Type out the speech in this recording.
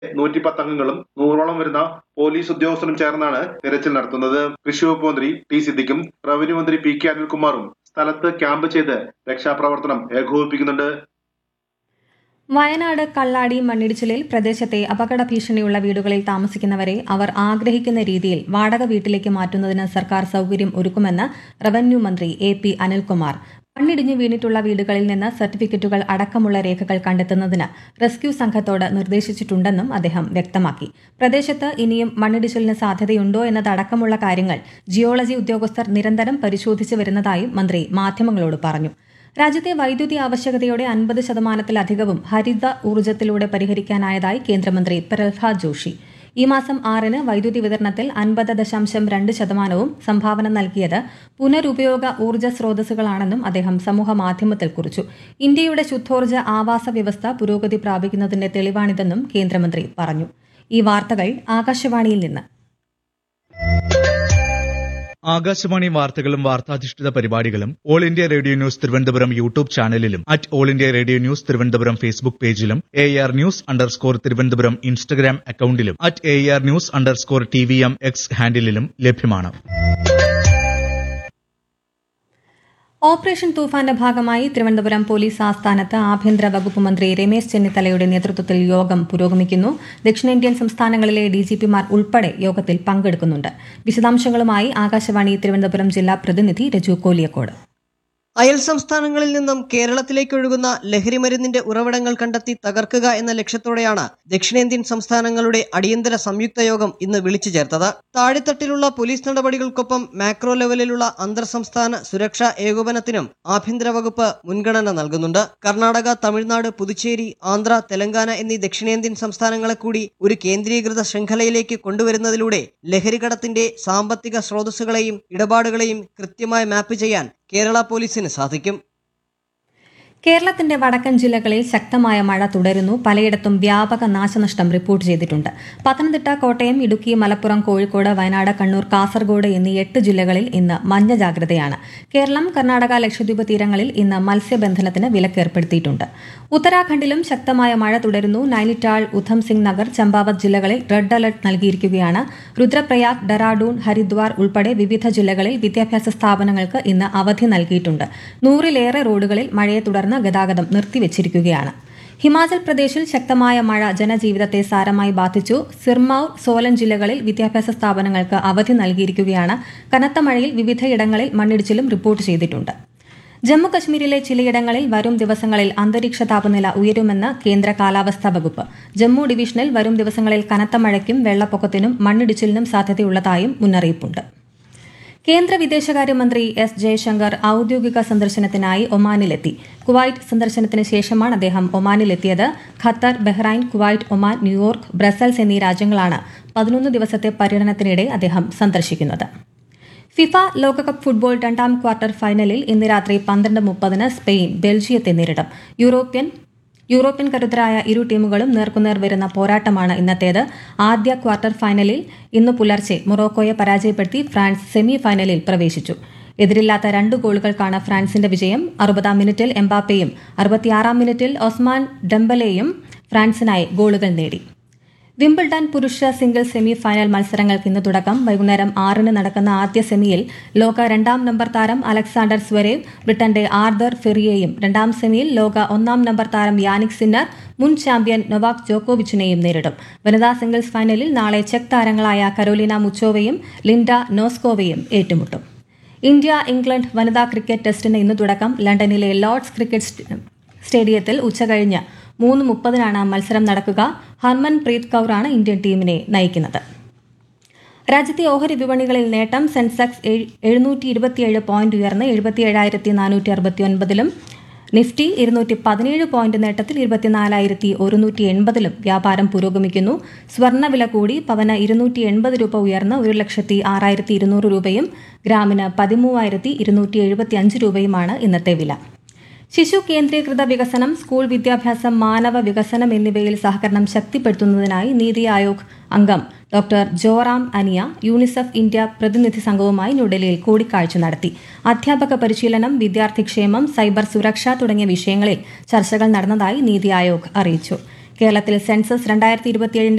നൂറ്റിപ്പത്ത് അംഗങ്ങളും നൂറോളം വരുന്ന പോലീസ് ഉദ്യോഗസ്ഥരും ചേർന്നാണ് തിരച്ചിൽ നടത്തുന്നത് കൃഷി വകുപ്പ് മന്ത്രി ടി സിദ്ദിഖും റവന്യൂ മന്ത്രി പി കെ അനിൽകുമാറും സ്ഥലത്ത് ക്യാമ്പ് ചെയ്ത് രക്ഷാപ്രവർത്തനം ഏകോപിപ്പിക്കുന്നുണ്ട് വയനാട് കള്ളാടി മണ്ണിടിച്ചിലിൽ പ്രദേശത്തെ അപകട ഭീഷണിയുള്ള വീടുകളിൽ താമസിക്കുന്നവരെ അവർ ആഗ്രഹിക്കുന്ന രീതിയിൽ വാടക വീട്ടിലേക്ക് മാറ്റുന്നതിന് സർക്കാർ സൌകര്യം ഒരുക്കുമെന്ന് റവന്യൂ മന്ത്രി എ പി അനിൽകുമാർ മണ്ണിടിഞ്ഞു വീണിട്ടുള്ള വീടുകളിൽ നിന്ന് സർട്ടിഫിക്കറ്റുകൾ അടക്കമുള്ള രേഖകൾ കണ്ടെത്തുന്നതിന് റെസ്ക്യൂ സംഘത്തോട് നിർദ്ദേശിച്ചിട്ടുണ്ടെന്നും അദ്ദേഹം വ്യക്തമാക്കി പ്രദേശത്ത് ഇനിയും മണ്ണിടിച്ചിലിന് സാധ്യതയുണ്ടോ എന്നതടക്കമുള്ള കാര്യങ്ങൾ ജിയോളജി ഉദ്യോഗസ്ഥർ നിരന്തരം പരിശോധിച്ചു വരുന്നതായും മന്ത്രി മാധ്യമങ്ങളോട് പറഞ്ഞു രാജ്യത്തെ വൈദ്യുതി ആവശ്യകതയുടെ അൻപത് ശതമാനത്തിലധികവും ഹരിത ഊർജ്ജത്തിലൂടെ പരിഹരിക്കാനായതായി കേന്ദ്രമന്ത്രി പ്രഹ്ലാദ് ജോഷി ഈ മാസം ആറിന് വൈദ്യുതി വിതരണത്തിൽ അൻപത് ദശാംശം രണ്ട് ശതമാനവും സംഭാവന നൽകിയത് പുനരുപയോഗ ഊർജ്ജ സ്രോതസ്സുകളാണെന്നും അദ്ദേഹം സമൂഹമാധ്യമത്തിൽ കുറിച്ചു ഇന്ത്യയുടെ ശുദ്ധോർജ്ജ ആവാസ വ്യവസ്ഥ പുരോഗതി പ്രാപിക്കുന്നതിന്റെ തെളിവാണിതെന്നും കേന്ദ്രമന്ത്രി പറഞ്ഞു ഈ വാർത്തകൾ ആകാശവാണിയിൽ നിന്ന് ആകാശവാണി വാർത്തകളും വാർത്താധിഷ്ഠിത പരിപാടികളും all India radio news Thiruvananthapuram YouTube ചാനലിലും at all India radio news Thiruvananthapuram Facebook പേജിലും A R news underscore Thiruvananthapuram Instagram അക്കൌണ്ടിലും at A R news underscore T V M X ഹാൻഡിലും ലഭ്യമാണ് ഓപ്പറേഷൻ തൂഫാന്റെ ഭാഗമായി തിരുവനന്തപുരം പോലീസ് ആസ്ഥാനത്ത് ആഭ്യന്തര വകുപ്പ് മന്ത്രി രമേശ് ചെന്നിത്തലയുടെ നേതൃത്വത്തിൽ യോഗം പുരോഗമിക്കുന്നു ദക്ഷിണേന്ത്യൻ സംസ്ഥാനങ്ങളിലെ ഡിജിപിമാർ ഉൾപ്പെടെ യോഗത്തിൽ പങ്കെടുക്കുന്നുണ്ട് വിശദാംശങ്ങളുമായി ആകാശവാണി തിരുവനന്തപുരം ജില്ലാ പ്രതിനിധി രജു കോലിയക്കോട് അയൽ സംസ്ഥാനങ്ങളിൽ നിന്നും കേരളത്തിലേക്ക് ഒഴുകുന്ന ലഹരിമരുന്നിന്റെ ഉറവിടങ്ങൾ കണ്ടെത്തി തകർക്കുക എന്ന ലക്ഷ്യത്തോടെയാണ് ദക്ഷിണേന്ത്യൻ സംസ്ഥാനങ്ങളുടെ അടിയന്തര സംയുക്ത യോഗം ഇന്ന് വിളിച്ചു ചേർത്തത് താഴെത്തട്ടിലുള്ള പോലീസ് നടപടികൾക്കൊപ്പം മാക്രോ ലെവലിലുള്ള അന്തർ സംസ്ഥാന സുരക്ഷാ ഏകോപനത്തിനും ആഭ്യന്തര വകുപ്പ് മുൻഗണന നൽകുന്നുണ്ട് കർണാടക തമിഴ്നാട് പുതുച്ചേരി ആന്ധ്ര തെലങ്കാന എന്നീ ദക്ഷിണേന്ത്യൻ സംസ്ഥാനങ്ങളെ കൂടി ഒരു കേന്ദ്രീകൃത ശൃംഖലയിലേക്ക് കൊണ്ടുവരുന്നതിലൂടെ ലഹരികടത്തിന്റെ സാമ്പത്തിക സ്രോതസ്സുകളെയും ഇടപാടുകളെയും കൃത്യമായി മാപ്പ് ചെയ്യാൻ കേരള പോലീസിന് സാധിക്കും കേരളത്തിന്റെ വടക്കൻ ജില്ലകളിൽ ശക്തമായ മഴ തുടരുന്നു പലയിടത്തും വ്യാപക നാശനഷ്ടം റിപ്പോർട്ട് ചെയ്തിട്ടുണ്ട് പത്തനംതിട്ട കോട്ടയം ഇടുക്കി മലപ്പുറം കോഴിക്കോട് വയനാട് കണ്ണൂർ കാസർഗോഡ് എന്നീ എട്ട് ജില്ലകളിൽ ഇന്ന് മഞ്ഞ ജാഗ്രതയാണ് കേരളം കർണാടക ലക്ഷദ്വീപ് തീരങ്ങളിൽ ഇന്ന് മത്സ്യബന്ധനത്തിന് വിലക്കേർപ്പെടുത്തിയിട്ടുണ്ട് ഉത്തരാഖണ്ഡിലും ശക്തമായ മഴ തുടരുന്നു നൈനിറ്റാൾ ഉധം സിംഗ് നഗർ ചമ്പാവത് ജില്ലകളിൽ റെഡ് അലർട്ട് നൽകിയിരിക്കുകയാണ് രുദ്രപ്രയാഗ് ഡെറാഡൂൺ ഹരിദ്വാർ ഉൾപ്പെടെ വിവിധ ജില്ലകളിൽ വിദ്യാഭ്യാസ സ്ഥാപനങ്ങൾക്ക് ഇന്ന് അവധി നൽകിയിട്ടുണ്ട് നൂറിലേറെ റോഡുകളിൽ മഴയെ തുടർന്ന് ഗതാഗതം നിർത്തിവച്ചിരിക്കുകയാണ് ഹിമാചൽ പ്രദേശിൽ ശക്തമായ മഴ ജനജീവിതത്തെ സാരമായി ബാധിച്ചു സിർമൌർ സോലൻ ജില്ലകളിൽ വിദ്യാഭ്യാസ സ്ഥാപനങ്ങൾക്ക് അവധി നൽകിയിരിക്കുകയാണ് കനത്ത മഴയിൽ വിവിധയിടങ്ങളിൽ മണ്ണിടിച്ചിലും റിപ്പോർട്ട് ചെയ്തിട്ടുണ്ട് ജമ്മു കശ്മീരിലെ ചിലയിടങ്ങളിൽ വരും ദിവസങ്ങളിൽ അന്തരീക്ഷ താപനില ഉയരുമെന്ന് കേന്ദ്ര കാലാവസ്ഥാ വകുപ്പ് ജമ്മു ഡിവിഷനിൽ വരും ദിവസങ്ങളിൽ കനത്ത മഴയ്ക്കും വെള്ളപ്പൊക്കത്തിനും മണ്ണിടിച്ചിലിനും സാധ്യതയുള്ളതായും മുന്നറിയിപ്പുണ്ട് കേന്ദ്ര വിദേശകാര്യമന്ത്രി എസ് ജയശങ്കർ ഔദ്യോഗിക സന്ദർശനത്തിനായി ഒമാനിലെത്തി കുവൈറ്റ് സന്ദർശനത്തിന് ശേഷമാണ് അദ്ദേഹം ഒമാനിലെത്തിയത് Qatar Bahrain Kuwait Oman New York Brussels എന്നീ രാജ്യങ്ങളാണ് പതിനൊന്ന് ദിവസത്തെ പര്യടനത്തിനിടെ അദ്ദേഹം സന്ദർശിക്കുന്നത് ഫിഫ ലോകകപ്പ് ഫുട്ബോൾ രണ്ടാം ക്വാർട്ടർ ഫൈനലിൽ ഇന്ന് രാത്രി പന്ത്രണ്ട് മുപ്പതിന് സ്പെയിൻ ബെൽജിയത്തെ നേരിടും യൂറോപ്യൻ യൂറോപ്യൻ കരുത്തരായ ഇരു ടീമുകളും നേർക്കുനേർ വരുന്ന പോരാട്ടമാണ് ഇന്നത്തേത് ആദ്യ ക്വാർട്ടർ ഫൈനലിൽ ഇന്ന് പുലർച്ചെ മൊറോക്കോയെ പരാജയപ്പെടുത്തി ഫ്രാൻസ് സെമി ഫൈനലിൽ പ്രവേശിച്ചു എതിരില്ലാത്ത രണ്ട് ഗോളുകൾക്കാണ് ഫ്രാൻസിന്റെ വിജയം അറുപതാം മിനിറ്റിൽ എംബാപ്പയും അറുപത്തിയാറാം മിനിറ്റിൽ ഒസ്മാൻ ഡംബലെയും ഫ്രാൻസിനായി ഗോളുകൾ നേടി വിംബിൾഡൺ പുരുഷ സിംഗിൾ സെമി ഫൈനൽ മത്സരങ്ങൾക്ക് ഇന്ന് തുടക്കം വൈകുന്നേരം ആറിന് നടക്കുന്ന ആദ്യ സെമിയിൽ ലോക രണ്ടാം നമ്പർ താരം അലക്സാണ്ടർ സ്വരേവ് ബ്രിട്ടന്റെ ആർദർ ഫെറിയെയും രണ്ടാം സെമിയിൽ ലോക ഒന്നാം നമ്പർ താരം യാനിക് സിന്നർ മുൻ ചാമ്പ്യൻ നൊവാക് ജോക്കോവിച്ചിനെയും നേരിടും വനിതാ സിംഗിൾസ് ഫൈനലിൽ നാളെ ചെക്ക് താരങ്ങളായ കരോലിന മുച്ചോവയും ലിൻഡ നോസ്കോവയും ഏറ്റുമുട്ടും ഇന്ത്യ ഇംഗ്ലണ്ട് വനിതാ ക്രിക്കറ്റ് ടെസ്റ്റിന് ഇന്ന് തുടക്കം ലണ്ടനിലെ ലോർഡ്സ് ക്രിക്കറ്റ് സ്റ്റേഡിയത്തിൽ ഉച്ചകഴിഞ്ഞ് മൂന്ന് മുപ്പതിനാണ് മത്സരം നടക്കുക ഹർമൻ പ്രീത് കൌറാണ് ഇന്ത്യൻ ടീമിനെ നയിക്കുന്നത് രാജ്യത്തെ ഓഹരി വിപണികളിൽ നേട്ടം സെൻസെക്സ് എഴുന്നൂറ്റി ഇരുപത്തിയേഴ് പോയിന്റ് ഉയർന്ന് എഴുപത്തിയേഴായിരത്തി നാനൂറ്റി അറുപത്തി ഒൻപതിലും നിഫ്റ്റി ഇരുന്നൂറ്റി പതിനേഴ് പോയിന്റ് നേട്ടത്തിൽ ഇരുപത്തിനാലായിരത്തി ഒരുന്നൂറ്റി എൺപതിലും വ്യാപാരം പുരോഗമിക്കുന്നു സ്വർണ്ണവില കൂടി പവന് ഇരുന്നൂറ്റി എൺപത് രൂപ ഉയർന്ന് ഒരു ലക്ഷത്തി ആറായിരത്തി ഇരുന്നൂറ് രൂപയും ഗ്രാമിന് പതിമൂവായിരത്തി ഇരുന്നൂറ്റി എഴുപത്തി അഞ്ച് രൂപയുമാണ് ഇന്നത്തെ വില ശിശു കേന്ദ്രീകൃത വികസനം സ്കൂൾ വിദ്യാഭ്യാസം മാനവ വികസനം എന്നിവയിൽ സഹകരണം ശക്തിപ്പെടുത്തുന്നതിനായി നീതി ആയോഗ് അംഗം ഡോക്ടർ ജോറാം അനിയ യൂണിസെഫ് ഇന്ത്യ പ്രതിനിധി സംഘവുമായി ന്യൂഡൽഹിയിൽ കൂടിക്കാഴ്ച നടത്തി അധ്യാപക പരിശീലനം വിദ്യാർത്ഥിക്ഷേമം സൈബർ സുരക്ഷ തുടങ്ങിയ വിഷയങ്ങളിൽ ചർച്ചകൾ നടന്നതായി നീതി ആയോഗ് അറിയിച്ചു കേരളത്തിൽ സെൻസസ് രണ്ടായിരത്തി ഇരുപത്തിയേഴിന്റെ